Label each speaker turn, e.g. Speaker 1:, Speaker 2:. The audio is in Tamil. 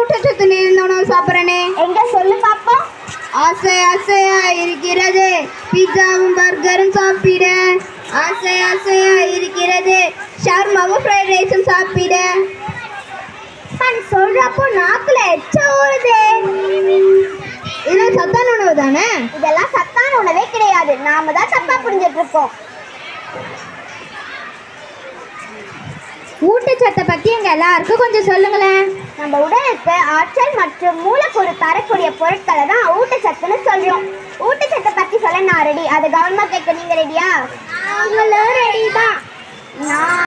Speaker 1: ஊட்டச்சத்து நிறைந்த உணவு சாப்பிட்றேனே
Speaker 2: எங்க சொல்லு பாப்போம்
Speaker 1: ஆசை ஆசையா இருக்கிறது பிஸாவும் பர்கரும் சாப்பிட ஆசை ஆசையா இருக்கிறது ஷவர்மாவும் ஃப்ரைட் ரைஸும் சாப்பிட
Speaker 2: நான் சொல்றப்போ நாக்குல எச்ச ஊறுதே
Speaker 1: இதெல்லாம் சத்தான உணவு தானே
Speaker 2: இதெல்லாம் சத்தான உணவே கிடையாது நாம தான் தப்பா புரிஞ்சிட்டு இருக்கோம்
Speaker 1: ஊட்டச்சத்தை பத்தி எங்க எல்லாருக்கும் கொஞ்சம் சொல்லுங்களேன்
Speaker 2: நம்ம உடலுக்கு ஆற்றல் மற்றும் மூலக்கூறு தரக்கூடிய பொருட்களை தான் ஊட்டச்சத்துன்னு சொல்றோம் ஊட்டச்சத்தை பத்தி சொல்ல நான் ரெடி அதை கவனமா கேட்க நீங்க ரெடியா
Speaker 1: நாங்களும் ரெடி தான்
Speaker 2: நான்